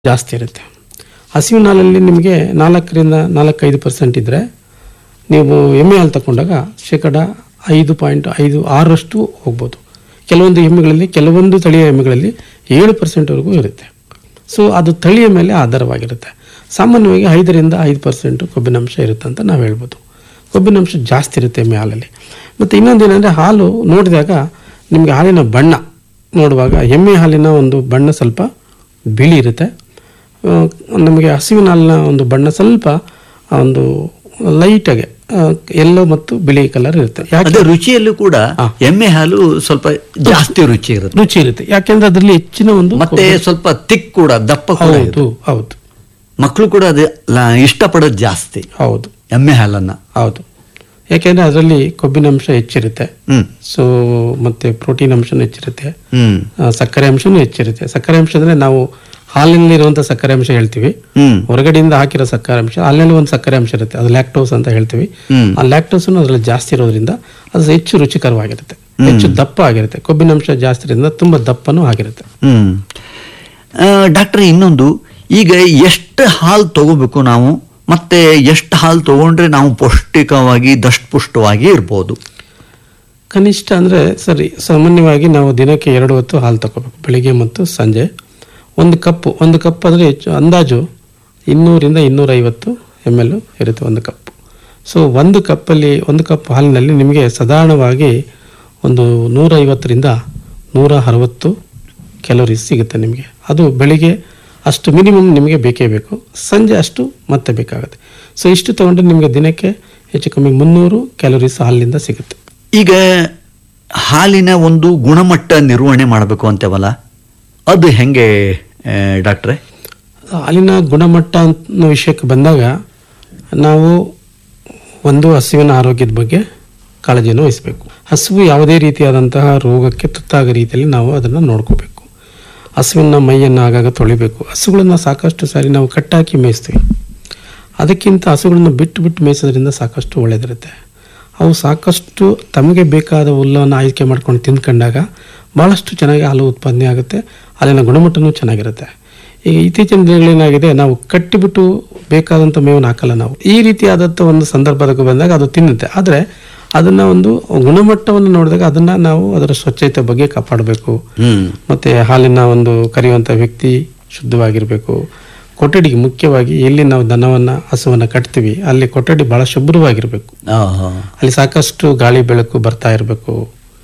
ಜಾಸ್ತಿ ಇರುತ್ತೆ ಹಸಿವಿನ ಹಾಲಲ್ಲಿ ನಿಮಗೆ ನಾಲ್ಕರಿಂದ ನಾಲ್ಕೈದು ಪರ್ಸೆಂಟ್ ಇದ್ದರೆ ನೀವು ಎಮ್ಮೆ ಹಾಲು ತಗೊಂಡಾಗ ಶೇಕಡ ಐದು ಪಾಯಿಂಟ್ ಐದು ಆರರಷ್ಟು ಹೋಗ್ಬೋದು ಕೆಲವೊಂದು ಎಮ್ಮೆಗಳಲ್ಲಿ ಕೆಲವೊಂದು ತಳಿಯ ಎಮ್ಮೆಗಳಲ್ಲಿ ಏಳು ಪರ್ಸೆಂಟ್ವರೆಗೂ ಇರುತ್ತೆ ಸೊ ಅದು ತಳಿಯ ಮೇಲೆ ಆಧಾರವಾಗಿರುತ್ತೆ ಸಾಮಾನ್ಯವಾಗಿ ಐದರಿಂದ ಐದು ಪರ್ಸೆಂಟು ಕೊಬ್ಬಿನಾಂಶ ಇರುತ್ತೆ ಅಂತ ನಾವು ಹೇಳ್ಬೋದು ಕೊಬ್ಬಿನಾಂಶ ಜಾಸ್ತಿ ಇರುತ್ತೆ ಎಮ್ಮೆ ಹಾಲಲ್ಲಿ ಮತ್ತು ಇನ್ನೊಂದು ಏನಂದರೆ ಹಾಲು ನೋಡಿದಾಗ ನಿಮಗೆ ಹಾಲಿನ ಬಣ್ಣ ನೋಡುವಾಗ ಎಮ್ಮೆ ಹಾಲಿನ ಒಂದು ಬಣ್ಣ ಸ್ವಲ್ಪ ಬಿಳಿ ಇರುತ್ತೆ ಆ, ನಮಗೆ ಹಸಿವಿನ ಹಾಲಿನ ಒಂದು ಬಣ್ಣ ಸ್ವಲ್ಪ ಆ, ಒಂದು ಲೈಟಾಗಿ ಎಲ್ಲೋ ಮತ್ತು ಬಿಳಿ ಕಲರ್ ಇರುತ್ತೆ ಯಾಕೆ ಅದೇ ರುಚಿಯಲ್ಲೂ ಕೂಡ ಎಮ್ಮೆ ಹಾಲು ಸ್ವಲ್ಪ ಜಾಸ್ತಿ ರುಚಿ ಇರುತ್ತೆ ರುಚಿ ಇರುತ್ತೆ ಯಾಕೆಂದ್ರೆ ಅದರಲ್ಲಿ ಹೆಚ್ಚಿನ ಒಂದು ಮತ್ತೆ ಸ್ವಲ್ಪ ತಿಕ್ ಕೂಡ ದಪ್ಪ ಕೂಡ ಇದೆ. ಹೌದು ಹೌದು ಮಕ್ಕಳು ಕೂಡ ಅದು ಲ- ಇಷ್ಟಪಡೋದು ಜಾಸ್ತಿ ಹೌದು ಎಮ್ಮೆ ಹಾಲನ್ನ ಹೌದು ಯಾಕೆಂದ್ರೆ ಅದರಲ್ಲಿ ಕೊಬ್ಬಿನಾಂಶ ಹೆಚ್ಚಿರುತ್ತೆ ಹ್ಮ್ ಸೊ ಮತ್ತೆ ಪ್ರೋಟೀನ್ ಅಂಶನೂ ಹೆಚ್ಚಿರುತ್ತೆ ಹ್ಮ್ ಆ, ಸಕ್ಕರೆ ಅಂಶನೂ ಹೆಚ್ಚಿರುತ್ತೆ ಸಕ್ಕರೆ ಅಂಶ ಅಂದ್ರೆ ನಾವು ಹಾಲಿನಲ್ಲಿರುವಂಥ ಸಕ್ಕರೆ ಅಂಶ ಹೇಳ್ತೀವಿ ಹ್ಮ್ ಹೊರಗಡೆಯಿಂದ ಹಾಕಿರೋ ಸಕ್ಕರೆ ಅಂಶ ಅಲ್ಲೆಲ್ಲ ಒಂದು ಸಕ್ಕರೆ ಅಂಶ ಇರುತ್ತೆ ಅದು ಲ್ಯಾಕ್ಟೋಸ್ ಅಂತ ಹೇಳ್ತೀವಿ ಹ್ಮ್ ಆ ಲ್ಯಾಕ್ಟೋಸ್ ಅದರಲ್ಲಿ ಜಾಸ್ತಿ ಇರೋದ್ರಿಂದ ಅದು ಹೆಚ್ಚು ರುಚಿಕರವಾಗಿರುತ್ತೆ ಹೆಚ್ಚು ದಪ್ಪ ಆಗಿರುತ್ತೆ ಕೊಬ್ಬಿನಾಂಶ ಜಾಸ್ತಿ ಇರೋದ್ರಿಂದ ತುಂಬಾ ದಪ್ಪನೂ ಆಗಿರುತ್ತೆ ಹ್ಮ್ ಡಾಕ್ಟರ್ ಇನ್ನೊಂದು ಈಗ ಎಷ್ಟು ಹಾಲು ತಗೋಬೇಕು ನಾವು ಮತ್ತೆ ಎಷ್ಟು ಹಾಲು ತಗೊಂಡ್ರೆ ನಾವು ಪೌಷ್ಟಿಕವಾಗಿ ದಷ್ಟಪುಷ್ಟವಾಗಿ ಇರ್ಬೋದು ಕನಿಷ್ಠ ಅಂದರೆ ಸರಿ ಸಾಮಾನ್ಯವಾಗಿ ನಾವು ದಿನಕ್ಕೆ ಎರಡು ಹೊತ್ತು ಹಾಲು ತಗೋಬೇಕು ಬೆಳಿಗ್ಗೆ ಮತ್ತು ಸಂಜೆ ಒಂದು ಕಪ್ಪು ಒಂದು ಕಪ್ ಅಂದರೆ ಹೆಚ್ಚು ಅಂದಾಜು ಇನ್ನೂರಿಂದ ಇನ್ನೂರೈವತ್ತು ಎಮ್ ಎಲ್ ಇರುತ್ತೆ ಒಂದು ಕಪ್ಪು ಸೊ ಒಂದು ಕಪ್ಪಲ್ಲಿ ಒಂದು ಕಪ್ ಹಾಲಿನಲ್ಲಿ ನಿಮಗೆ ಸಾಧಾರಣವಾಗಿ ಒಂದು ನೂರೈವತ್ತರಿಂದ ನೂರ ಅರವತ್ತು ಕ್ಯಾಲೋರೀಸ್ ಸಿಗುತ್ತೆ ನಿಮಗೆ ಅದು ಬೆಳಿಗ್ಗೆ ಅಷ್ಟು ಮಿನಿಮಮ್ ನಿಮಗೆ ಬೇಕೇ ಬೇಕು ಸಂಜೆ ಅಷ್ಟು ಮತ್ತೆ ಬೇಕಾಗುತ್ತೆ ಸೊ ಇಷ್ಟು ತೊಗೊಂಡ್ರೆ ನಿಮಗೆ ದಿನಕ್ಕೆ ಹೆಚ್ಚು ಕಮ್ಮಿ ಮುನ್ನೂರು ಕ್ಯಾಲೋರೀಸ್ ಹಾಲಿನಿಂದ ಸಿಗುತ್ತೆ ಈಗ ಹಾಲಿನ ಒಂದು ಗುಣಮಟ್ಟ ನಿರ್ವಹಣೆ ಮಾಡಬೇಕು ಅಂತೇವಲ್ಲ ಅದು ಹೆಂಗೆ ಆ, ಡಾಕ್ಟ್ರೆ ಹಾಲಿನ ಗುಣಮಟ್ಟ ಅನ್ನೋ ವಿಷಯಕ್ಕೆ ಬಂದಾಗ ನಾವು ಒಂದು ಹಸುವಿನ ಆರೋಗ್ಯದ ಬಗ್ಗೆ ಕಾಳಜಿಯನ್ನು ವಹಿಸಬೇಕು ಹಸುವು ಯಾವುದೇ ರೀತಿಯಾದಂತಹ ರೋಗಕ್ಕೆ ತುತ್ತಾಗೋ ರೀತಿಯಲ್ಲಿ ನಾವು ಅದನ್ನು ನೋಡ್ಕೋಬೇಕು ಹಸುವಿನ ಮೈಯನ್ನು ಆಗಾಗ ತೊಳಿಬೇಕು ಹಸುಗಳನ್ನು ಸಾಕಷ್ಟು ಸಾರಿ ನಾವು ಕಟ್ಟಾಕಿ ಮೇಯಿಸ್ತೀವಿ ಅದಕ್ಕಿಂತ ಹಸುಗಳನ್ನು ಬಿಟ್ಟು ಬಿಟ್ಟು ಮೇಯಿಸೋದ್ರಿಂದ ಸಾಕಷ್ಟು ಒಳ್ಳೆಯದಿರುತ್ತೆ ಅವು ಸಾಕಷ್ಟು ತಮಗೆ ಬೇಕಾದ ಹುಲ್ಲನ್ನು ಆಯ್ಕೆ ಮಾಡ್ಕೊಂಡು ತಿಂದ್ಕೊಂಡಾಗ ಭಾಳಷ್ಟು ಚೆನ್ನಾಗಿ ಹಾಲು ಉತ್ಪಾದನೆ ಆಗುತ್ತೆ ಹಾಲಿನ ಗುಣಮಟ್ಟನೂ ಚೆನ್ನಾಗಿರುತ್ತೆ ಈಗ ಇತ್ತೀಚಿನ ದಿನಗಳೇನಾಗಿದೆ ನಾವು ಕಟ್ಟಿಬಿಟ್ಟು ಬೇಕಾದಂಥ ಮೇವನ್ನು ಹಾಕಲ್ಲ ನಾವು ಈ ರೀತಿಯಾದಂಥ ಒಂದು ಸಂದರ್ಭಕ್ಕೆ ಬಂದಾಗ ಅದು ತಿನ್ನುತ್ತೆ ಆದರೆ ಅದನ್ನು ಒಂದು ಗುಣಮಟ್ಟವನ್ನು ನೋಡಿದಾಗ ಅದನ್ನು ನಾವು ಅದರ ಸ್ವಚ್ಛತೆ ಬಗ್ಗೆ ಕಾಪಾಡಬೇಕು ಹ್ಮ್ ಮತ್ತು ಹಾಲಿನ ಒಂದು ಕರೆಯುವಂಥ ವ್ಯಕ್ತಿ ಶುದ್ಧವಾಗಿರಬೇಕು ಕೊಠಡಿಗೆ ಮುಖ್ಯವಾಗಿ ಎಲ್ಲಿ ನಾವು ದನವನ್ನು ಹಸುವನ್ನು ಕಟ್ತೀವಿ ಅಲ್ಲಿ ಕೊಠಡಿ ಭಾಳ ಶುಭ್ರವಾಗಿರಬೇಕು ಆಹಾ. ಅಲ್ಲಿ ಸಾಕಷ್ಟು ಗಾಳಿ ಬೆಳಕು ಬರ್ತಾ ಇರಬೇಕು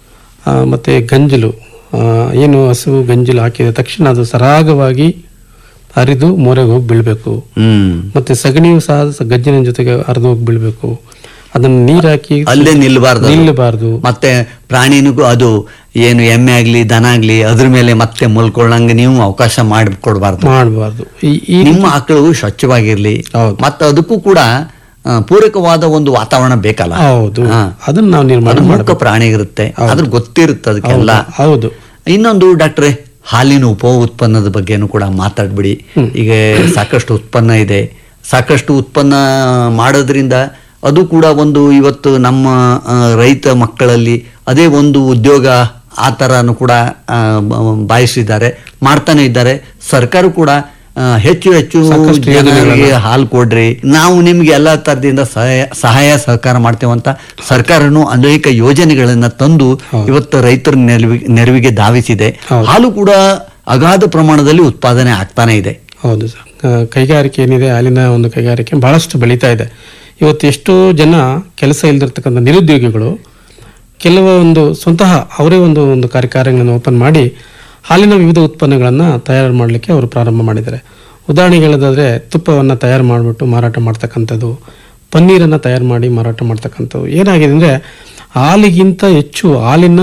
ಮತ್ತು ಗಂಜಲು ಆ, ಏನು ಹಸು ಗಂಜಲು ಹಾಕಿದ ತಕ್ಷಣ ಅದು ಸರಾಗವಾಗಿ ಹರಿದು ಮೋರೆಗೆ ಹೋಗಿ ಬೀಳಬೇಕು ಹ್ಮ್ ಮತ್ತು ಸಗಣಿಯು ಸಹ ಸ- ಗಜ್ಜಿನ ಜೊತೆಗೆ ಹರಿದು ಹೋಗಿ ಬೀಳಬೇಕು ಅದನ್ನು ನೀರು ಹಾಕಿ ಅಲ್ಲೇ ನಿಲ್ಬಾರ್ದು ನಿಲ್ಲಬಾರ್ದು ಮತ್ತೆ ಪ್ರಾಣಿನಿಗೂ ಅದು ಏನು ಎಮ್ಮೆ ಆಗ್ಲಿ ದನ ಆಗ್ಲಿ ಅದ್ರ ಮೇಲೆ ಮತ್ತೆ ಮಲ್ಕೊಳ್ಳಂಗೆ ನೀವು ಅವಕಾಶ ಮಾಡಿಕೊಡ್ಬಾರ್ದು ಮಾಡಬಾರ್ದು ಈ ಈ ನಿಮ್ಮ ಆಕಳು ಸ್ವಚ್ಛವಾಗಿರ್ಲಿ ಹೌದು. ಮತ್ತೆ ಅದಕ್ಕೂ ಕೂಡ ಆ, ಪೂರಕವಾದ ಒಂದು ವಾತಾವರಣ ಬೇಕಲ್ಲ ಹೌದು ಹಾ. ಅದನ್ನು ನಾವು ನಿರ್ಮಾಣ ಅದು ಮೂಕ ಮಾಡಬೇಕು ಪ್ರಾಣಿ ಇರುತ್ತೆ ಅದ್ರ ಗೊತ್ತಿರುತ್ತೆ ಅದಕ್ಕೆಲ್ಲ ಹೌದು ಇನ್ನೊಂದು ಡಾಕ್ಟ್ರೆ ಹಾಲಿನ ಉಪ ಉತ್ಪನ್ನದ ಬಗ್ಗೆನೂ ಕೂಡ ಮಾತಾಡ್ಬಿಡಿ ಈಗ ಸಾಕಷ್ಟು ಉತ್ಪನ್ನ ಇದೆ ಸಾಕಷ್ಟು ಉತ್ಪನ್ನ ಮಾಡೋದ್ರಿಂದ ಅದು ಕೂಡ ಒಂದು ಇವತ್ತು ನಮ್ಮ ಆ, ರೈತ ಮಕ್ಕಳಲ್ಲಿ ಅದೇ ಒಂದು ಉದ್ಯೋಗ ಆ ಥರನೂ ಕೂಡ ಆ, ಬ- ಬಾಯಿಸಿದ್ದಾರೆ ಮಾಡ್ತಾನೆ ಇದ್ದಾರೆ ಸರ್ಕಾರ ಕೂಡ ಆ, ಹೆಚ್ಚು ಹೆಚ್ಚು ಸಾಕಷ್ಟು ಜನರಿಗೆ ಹಾಲು ಕೊಡ್ರಿ ನಾವು ನಿಮ್ಗೆ ಎಲ್ಲ ತರದಿಂದ ಸಹಾಯ ಸಹಾಯ ಸಹಕಾರ ಮಾಡ್ತೇವೆ ಅಂತ ಸರ್ಕಾರನು ಅನೇಕ ಯೋಜನೆಗಳನ್ನ ತಂದು ಇವತ್ತು ರೈತರ ನೆರವಿಗೆ ನೆರವಿಗೆ ಧಾವಿಸಿದೆ ಹಾಲು ಕೂಡ ಅಗಾಧ ಪ್ರಮಾಣದಲ್ಲಿ ಉತ್ಪಾದನೆ ಆಗ್ತಾನೆ ಇದೆ ಹೌದು ಸರ್ ಆ, ಕೈಗಾರಿಕೆ ಏನಿದೆ ಹಾಲಿನ ಒಂದು ಕೈಗಾರಿಕೆ ಬಹಳಷ್ಟು ಬೆಳೀತಾ ಇದೆ ಇವತ್ತು ಎಷ್ಟೋ ಜನ ಕೆಲಸ ಇಲ್ದಿರ್ತಕ್ಕಂಥ ನಿರುದ್ಯೋಗಿಗಳು ಕೆಲವೊಂದು ಸ್ವಂತಹ ಅವರೇ ಒಂದು ಒಂದು ಕಾರ್ಯಕಾರಗಳನ್ನು ಓಪನ್ ಮಾಡಿ ಹಾಲಿನ ವಿವಿಧ ಉತ್ಪನ್ನಗಳನ್ನು ತಯಾರು ಮಾಡಲಿಕ್ಕೆ ಅವರು ಪ್ರಾರಂಭ ಮಾಡಿದ್ದಾರೆ ಉದಾಹರಣೆಗೆ ಹೇಳೋದಾದರೆ ತುಪ್ಪವನ್ನು ತಯಾರು ಮಾಡಿಬಿಟ್ಟು ಮಾರಾಟ ಮಾಡ್ತಕ್ಕಂಥದ್ದು ಪನ್ನೀರನ್ನು ತಯಾರು ಮಾಡಿ ಮಾರಾಟ ಮಾಡ್ತಕ್ಕಂಥದ್ದು ಏನಾಗಿದೆ ಅಂದರೆ ಹಾಲಿಗಿಂತ ಹೆಚ್ಚು ಹಾಲಿನ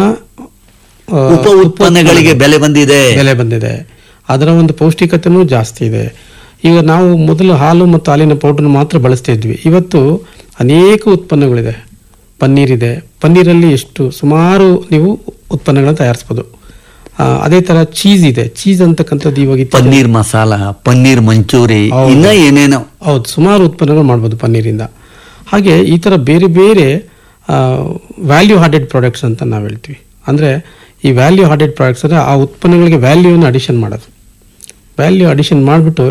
ಆ, ಉಪ ಉತ್ಪನ್ನಗಳಿಗೆ ಬೆಲೆ ಬಂದಿದೆ ಬೆಲೆ ಬಂದಿದೆ ಅದರ ಒಂದು ಪೌಷ್ಟಿಕತೆನೂ ಜಾಸ್ತಿ ಇದೆ ಈಗ ನಾವು ಮೊದಲು ಹಾಲು ಮತ್ತು ಹಾಲಿನ ಪೌಡರ್ ಮಾತ್ರ ಬಳಸ್ತಾ ಇದ್ವಿ ಇವತ್ತು ಅನೇಕ ಉತ್ಪನ್ನಗಳಿದೆ ಪನ್ನೀರ್ ಇದೆ ಪನ್ನೀರಲ್ಲಿ ಎಷ್ಟು ಸುಮಾರು ನೀವು ಉತ್ಪನ್ನಗಳನ್ನು ತಯಾರಿಸ್ಬೋದು ಆ, ಅದೇ ಥರ ಚೀಸ್ ಇದೆ ಚೀಸ್ ಅಂತಕ್ಕಂಥದ್ದು ಇವಾಗ ಇತ್ತೀಚೆಗೆ- ಪನ್ನೀರ್ ಮಸಾಲ ಪನ್ನೀರ್ ಮಂಚೂರಿ ಇನ್ನ ಏನೇನೋ ಹೌದು ಸುಮಾರು ಉತ್ಪನ್ನಗಳು ಮಾಡ್ಬೋದು ಪನ್ನೀರಿಂದ ಹಾಗೆ ಈ ಥರ ಬೇರೆ ಬೇರೆ ವ್ಯಾಲ್ಯೂ ಹಾರ್ಡೆಡ್ ಪ್ರಾಡಕ್ಟ್ಸ್ ಅಂತ ನಾವು ಹೇಳ್ತೀವಿ ಅಂದರೆ ಈ ವ್ಯಾಲ್ಯೂ ಹಾರ್ಡೆಡ್ ಪ್ರಾಡಕ್ಟ್ಸ್ ಅಂದರೆ ಆ ಉತ್ಪನ್ನಗಳಿಗೆ ವ್ಯಾಲ್ಯೂನ ಅಡಿಷನ್ ಮಾಡೋದು ವ್ಯಾಲ್ಯೂ ಅಡಿಷನ್ ಮಾಡಿಬಿಟ್ಟು